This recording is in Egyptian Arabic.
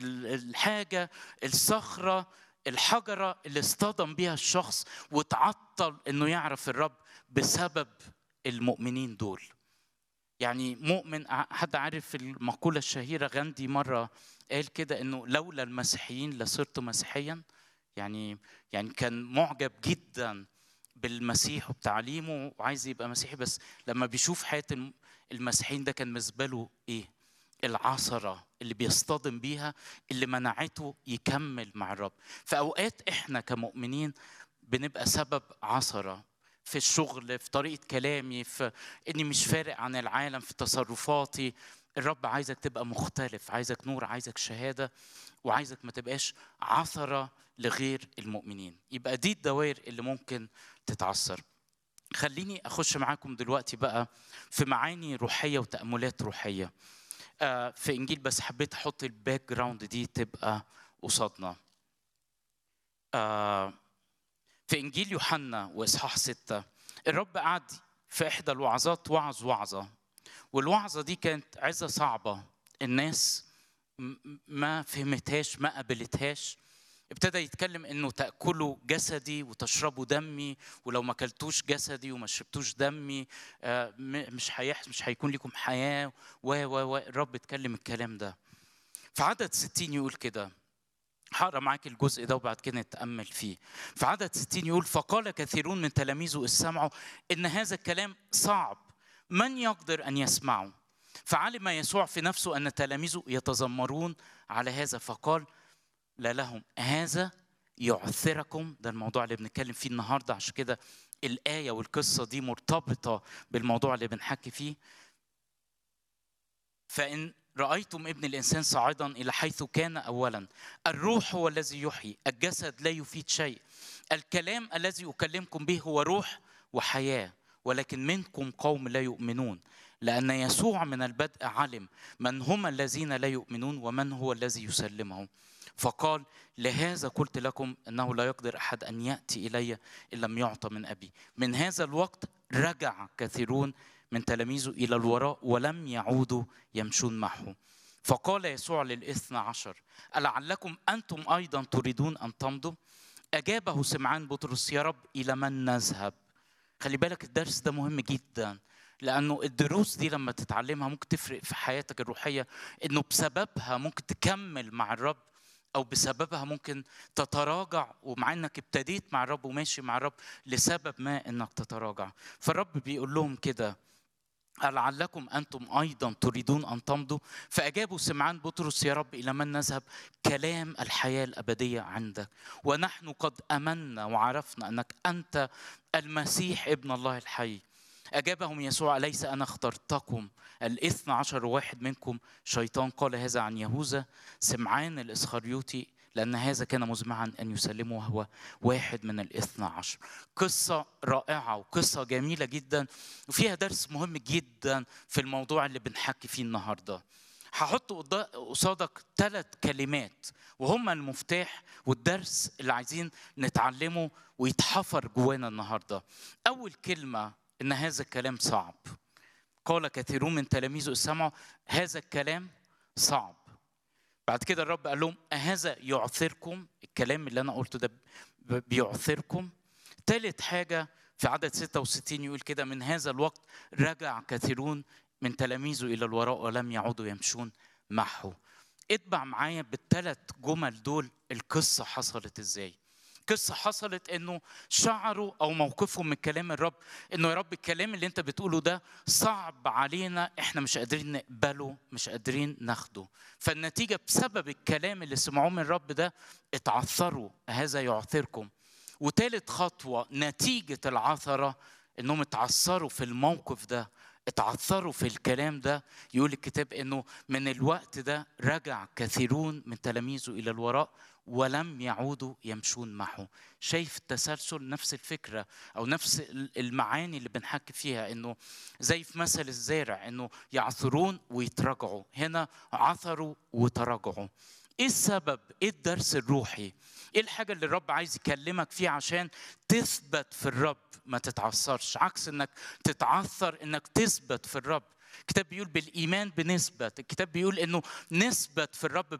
ال- الحاجه الصخره الحجره اللي اصطدم بيها الشخص وتعطل انه يعرف الرب بسبب المؤمنين دول يعني مؤمن ع- حد عارف المقولة الشهيرة غاندي مرة قال كده انه لولا المسيحيين لصرت مسيحيا يعني يعني كان معجب جدا بالمسيح وبتعليمه وعايز يبقى مسيحي بس لما بيشوف حياة الم- المسيحيين ده كان بالنسبة له ايه؟ العثرة اللي بيصطدم بيها اللي منعته يكمل مع الرب في أوقات إحنا كمؤمنين بنبقى سبب عثرة في الشغل في طريقة كلامي في إني مش فارق عن العالم في تصرفاتي الرب عايزك تبقى مختلف عايزك نور عايزك شهادة وعايزك ما تبقاش عثرة لغير المؤمنين يبقى دي الدوائر اللي ممكن تتعثر خليني أخش معاكم دلوقتي بقى في معاني روحية وتأملات روحية آه، في انجيل بس حبيت احط الباك جراوند دي تبقى قصادنا آه، في انجيل يوحنا واصحاح ستة الرب قعد في احدى الوعظات وعظ وعظه والوعظه دي كانت عظه صعبه الناس م- ما فهمتهاش ما قبلتهاش ابتدى يتكلم انه تاكلوا جسدي وتشربوا دمي ولو ما اكلتوش جسدي وما شربتوش دمي آه، م- مش هيح مش هيكون لكم حياه و و و الرب اتكلم الكلام ده في عدد 60 يقول كده هقرا معاك الجزء ده وبعد كده نتامل فيه في عدد 60 يقول فقال كثيرون من تلاميذه إذ سمعوا ان هذا الكلام صعب من يقدر ان يسمعه فعلم يسوع في نفسه ان تلاميذه يتذمرون على هذا فقال لا لهم هذا يعثركم ده الموضوع اللي بنتكلم فيه النهارده عشان كده الآية والقصة دي مرتبطة بالموضوع اللي بنحكي فيه فإن رأيتم ابن الإنسان صاعدا إلى حيث كان أولا الروح هو الذي يحيي الجسد لا يفيد شيء الكلام الذي أكلمكم به هو روح وحياة ولكن منكم قوم لا يؤمنون لأن يسوع من البدء علم من هم الذين لا يؤمنون ومن هو الذي يسلمهم فقال لهذا قلت لكم انه لا يقدر احد ان ياتي الي ان لم يعطى من ابي من هذا الوقت رجع كثيرون من تلاميذه الى الوراء ولم يعودوا يمشون معه فقال يسوع للاثنى عشر ألعلكم أنتم أيضا تريدون أن تمضوا أجابه سمعان بطرس يا رب إلى من نذهب خلي بالك الدرس ده مهم جدا لأنه الدروس دي لما تتعلمها ممكن تفرق في حياتك الروحية إنه بسببها ممكن تكمل مع الرب او بسببها ممكن تتراجع ومع انك ابتديت مع الرب وماشي مع الرب لسبب ما انك تتراجع فالرب بيقول لهم كده لعلكم انتم ايضا تريدون ان تمضوا فاجابوا سمعان بطرس يا رب الى من نذهب كلام الحياه الابديه عندك ونحن قد امنا وعرفنا انك انت المسيح ابن الله الحي أجابهم يسوع أليس أنا اخترتكم الاثنى عشر واحد منكم شيطان قال هذا عن يهوذا سمعان الإسخريوطي لأن هذا كان مزمعا أن يسلمه وهو واحد من الاثنى عشر قصة رائعة وقصة جميلة جدا وفيها درس مهم جدا في الموضوع اللي بنحكي فيه النهاردة هحط قدا- قصادك ثلاث كلمات وهما المفتاح والدرس اللي عايزين نتعلمه ويتحفر جوانا النهارده أول كلمة ان هذا الكلام صعب قال كثيرون من تلاميذه سمعوا هذا الكلام صعب بعد كده الرب قال لهم أهذا يعثركم الكلام اللي أنا قلته ده ب- بيعثركم ثالث حاجة في عدد 66 يقول كده من هذا الوقت رجع كثيرون من تلاميذه إلى الوراء ولم يعودوا يمشون معه اتبع معايا بالثلاث جمل دول القصة حصلت ازاي قصة حصلت انه شعروا او موقفهم من كلام الرب انه يا رب الكلام اللي انت بتقوله ده صعب علينا احنا مش قادرين نقبله مش قادرين ناخده فالنتيجة بسبب الكلام اللي سمعوه من الرب ده اتعثروا هذا يعثركم وتالت خطوة نتيجة العثرة انهم اتعثروا في الموقف ده اتعثروا في الكلام ده يقول الكتاب انه من الوقت ده رجع كثيرون من تلاميذه الى الوراء ولم يعودوا يمشون معه شايف التسلسل نفس الفكرة أو نفس المعاني اللي بنحكي فيها إنه زي في مثل الزارع إنه يعثرون ويتراجعوا هنا عثروا وتراجعوا إيه السبب؟ إيه الدرس الروحي؟ إيه الحاجة اللي الرب عايز يكلمك فيها عشان تثبت في الرب ما تتعثرش عكس إنك تتعثر إنك تثبت في الرب الكتاب بيقول بالإيمان بنثبت الكتاب بيقول إنه نثبت في الرب